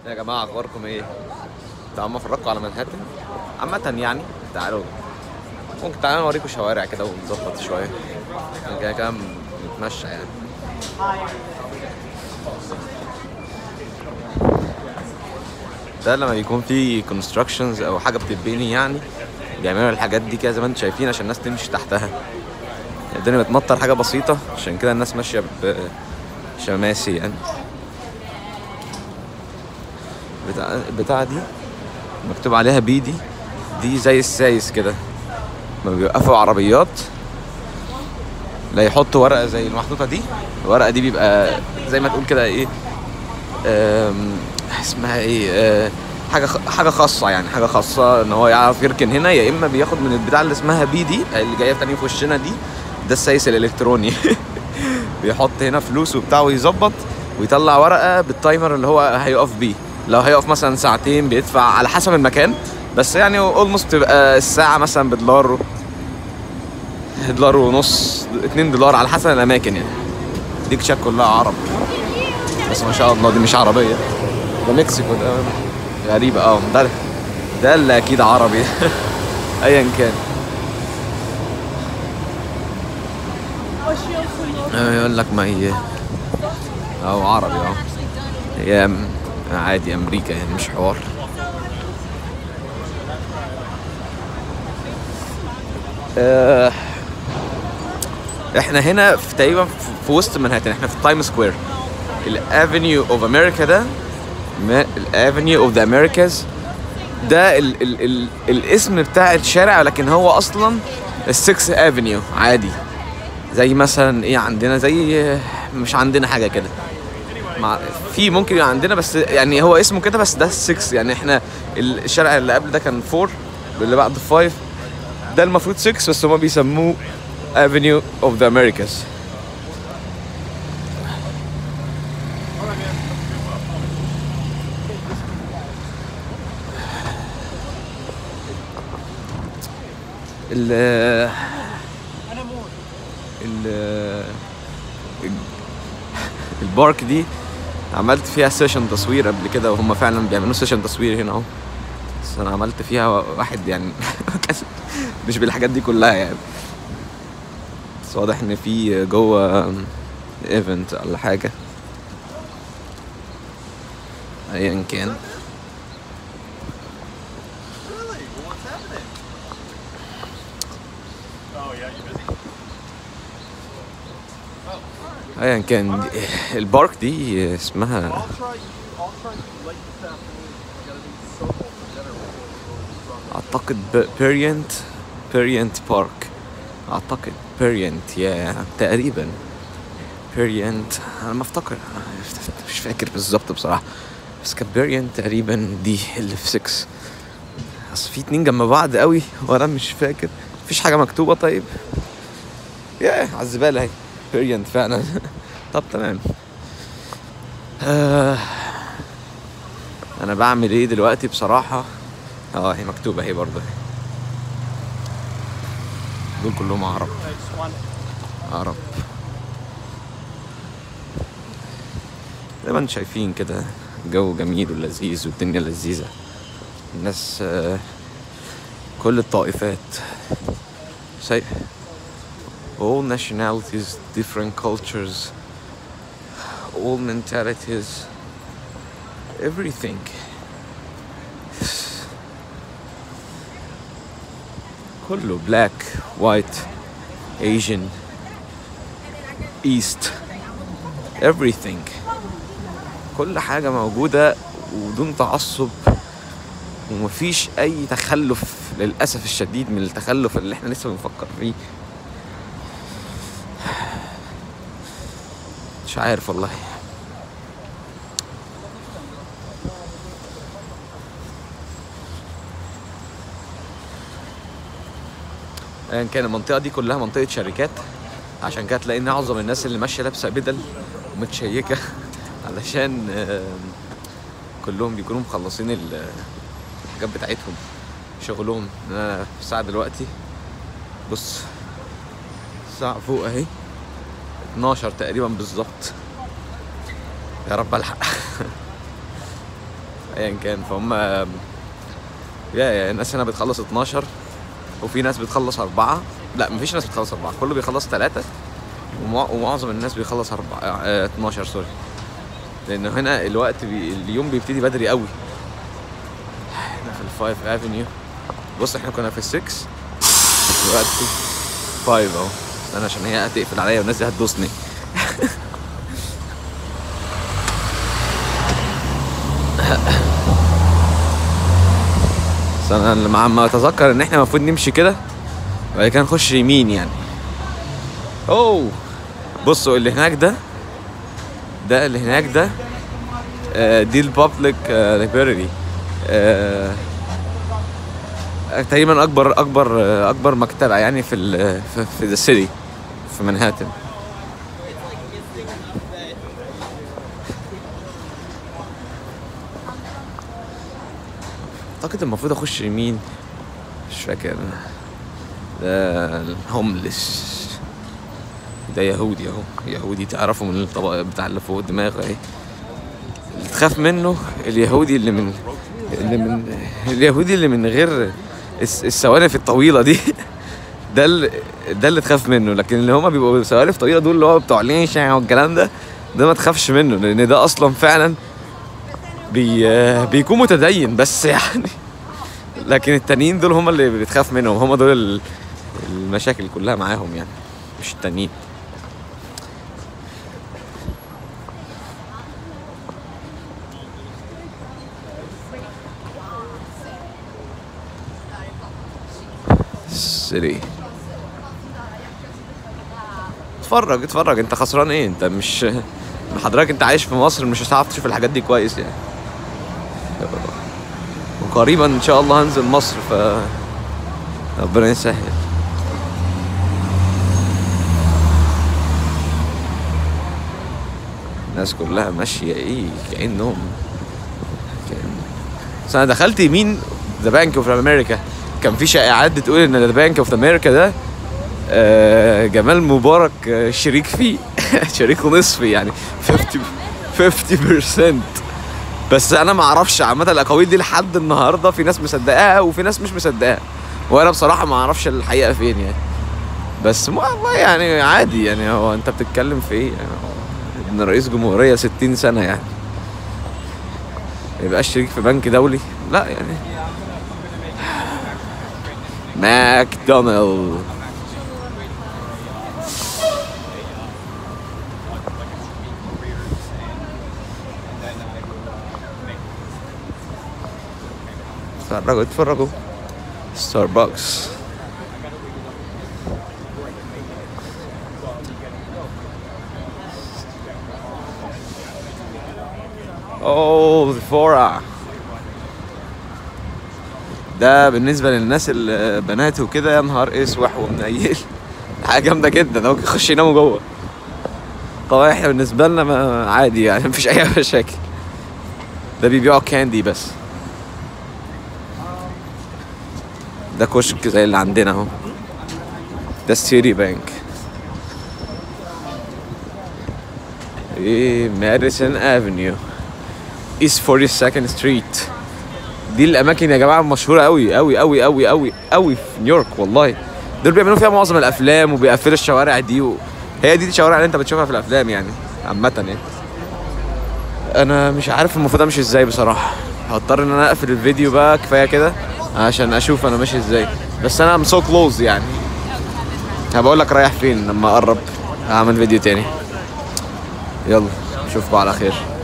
يا جماعة أخباركم إيه؟ تعالوا فرجكم على منهاتن عامة يعني تعالوا ممكن تعالوا نوريكم شوارع كده ونظبط شوية احنا كده كده بنتمشى يعني ده لما بيكون في constructions أو حاجة بتتبني يعني بيعملوا الحاجات دي كده زي ما انتم شايفين عشان الناس تمشي تحتها الدنيا بتمطر حاجة بسيطة عشان كده الناس ماشية بشماسي يعني بتاع البتاعة دي مكتوب عليها بيدي دي زي السايس كده لما بيوقفوا عربيات لا يحطوا ورقة زي المحطوطة دي الورقة دي بيبقى زي ما تقول كده ايه أم، اسمها ايه أه، حاجة خ- حاجة خاصة يعني حاجة خاصة ان هو يعرف يركن هنا يا اما بياخد من البتاع اللي اسمها بي دي اللي جاية تاني في وشنا دي ده السايس الالكتروني بيحط هنا فلوس وبتاع ويظبط ويطلع ورقة بالتايمر اللي هو هيقف بيه لو هيقف مثلا ساعتين بيدفع على حسب المكان بس يعني اولموست تبقى الساعة مثلا بدولار دولار ونص 2 دولار على حسب الاماكن يعني دي كشاك كلها عرب بس ما شاء الله دي مش عربية ده مكسيكو ده غريبة اه ده ده اللي اكيد عربي ايا كان آه، يقول لك ما هي او عربي اه هي م- عادي امريكا يعني مش حوار آه، احنا هنا في تقريبا في- في وسط منهاتن احنا في تايم سكوير الافنيو اوف امريكا ده الافنيو اوف ذا امريكاز ده ال ال ال الاسم بتاع الشارع لكن هو اصلا السكس افنيو عادي زي مثلا ايه عندنا زي مش عندنا حاجه كده مع في ممكن يبقى عندنا بس يعني هو اسمه كده بس ده 6 يعني احنا الشارع اللي قبل ده كان 4 اللي بعد 5 ده المفروض 6 بس هما بيسموه Avenue of the Americas ال ال البارك دي عملت فيها سيشن تصوير قبل كده وهم فعلا بيعملوا سيشن تصوير هنا اهو بس انا عملت فيها واحد يعني كان مش بالحاجات دي كلها يعني بس واضح ان في جوه ايفنت ولا حاجه ايا كان ايا كان دي- البارك دي اسمها I'll try. I'll try late this afternoon. I gotta be so full for dinner. اعتقد بيرينت بيرينت بارك اعتقد بيرينت يا تقريبا بيرينت انا ما افتكر أنا مش فاكر بالظبط بصراحه بس كان بيرينت تقريبا دي اللي في 6 اصل في اتنين جنب بعض قوي وانا مش فاكر مفيش حاجه مكتوبه طيب يا على الزباله اهي بيرينت فعلا طب تمام آه انا بعمل ايه دلوقتي بصراحه اه هي مكتوبة اهي برضه دول كلهم عرب عرب زي ما انتم شايفين كده جو جميل ولذيذ والدنيا لذيذة الناس آه، كل الطائفات say all nationalities different cultures all mentalities everything كله black white Asian east everything كل حاجة موجودة ودون تعصب ومفيش أي تخلف للأسف الشديد من التخلف اللي احنا لسه بنفكر فيه مش عارف والله ايا كان المنطقه دي كلها منطقه شركات عشان كده تلاقي ان معظم الناس اللي ماشيه لابسه بدل ومتشيكه علشان آم، كلهم بيكونوا مخلصين ال- الحاجات بتاعتهم شغلهم انا في الساعه دلوقتي بص الساعه فوق اهي 12 تقريبا بالظبط يا رب الحق ايا كان فهم يا يا الناس هنا بتخلص 12 وفي ناس بتخلص أربعة لا مفيش ناس بتخلص أربعة كله بيخلص ثلاثة ومع- ومعظم الناس بيخلص أربعة آه 12 سوري لأن هنا الوقت بي... اليوم بيبتدي بدري قوي احنا في الفايف افنيو بص احنا كنا في السكس دلوقتي فايف اهو استنى عشان هي هتقفل عليا والناس دي هتدوسني بس انا لما ما اتذكر ان احنا المفروض نمشي كده وبعد كده نخش يمين يعني اوه بصوا اللي هناك ده ده اللي هناك ده آه، دي البابليك لايبراري تقريبا اكبر اكبر آه، اكبر مكتبه يعني في ال في, في ذا سيتي في منهاتن اعتقد المفروض اخش يمين مش فاكر ده الهوملس ده يهودي اهو يهودي تعرفه من الطبق بتاع اللي فوق الدماغ اهي اللي تخاف منه اليهودي اللي من اللي من اليهودي اللي من غير الس- السوالف الطويله دي ده اللي ده اللي تخاف منه لكن اللي هما بيبقوا سوالف طويله دول اللي هو بتوع ليشا والكلام ده ده ما تخافش منه لان ده اصلا فعلا بي بيكون متدين بس يعني لكن التانيين دول هما اللي بتخاف منهم هما دول ال- المشاكل كلها معاهم يعني مش التانيين سري اتفرج اتفرج انت خسران ايه انت مش حضرتك انت عايش في مصر مش هتعرف تشوف الحاجات دي كويس يعني وقريبا ان شاء الله هنزل مصر ف ربنا يسهل الناس كلها ماشية ايه كأنهم كأن... بس انا دخلت يمين ذا بانك اوف امريكا كان في شائعات بتقول ان ذا بانك اوف امريكا ده آه، جمال مبارك آه، شريك فيه شريك نصفي يعني 50 50% بس انا ما اعرفش عامه الاقاويل دي لحد النهارده في ناس مصدقاها وفي ناس مش مصدقاها وانا بصراحه ما اعرفش الحقيقه فين يعني بس ما- والله يعني عادي يعني هو انت بتتكلم في ايه يعني هو ابن رئيس جمهوريه 60 سنه يعني ما يبقاش شريك في بنك دولي لا يعني ماكدونالد اتفرجوا اتفرجوا ستاربكس اوه فورا ده بالنسبة للناس البنات وكده يا نهار اسوح ومنيل حاجة جامدة جدا ممكن يخش يناموا جوه طبعا احنا بالنسبة لنا ما عادي يعني مفيش أي مشاكل ده بيبيعوا كاندي بس ده كشك زي اللي عندنا اهو ده السيري بانك ايه ماديسون افنيو ايست 42 ستريت دي الاماكن يا جماعه مشهوره قوي قوي قوي قوي قوي قوي في نيويورك والله دول بيعملوا فيها معظم الافلام وبيقفلوا الشوارع دي و... هي دي الشوارع اللي انت بتشوفها في الافلام يعني عامه يعني انا مش عارف المفروض امشي ازاي بصراحه هضطر ان انا اقفل الفيديو بقى كفايه كده عشان اشوف انا ماشي ازاي بس انا ام سو كلوز يعني هبقول لك رايح فين لما اقرب اعمل فيديو تاني يلا اشوفكم على خير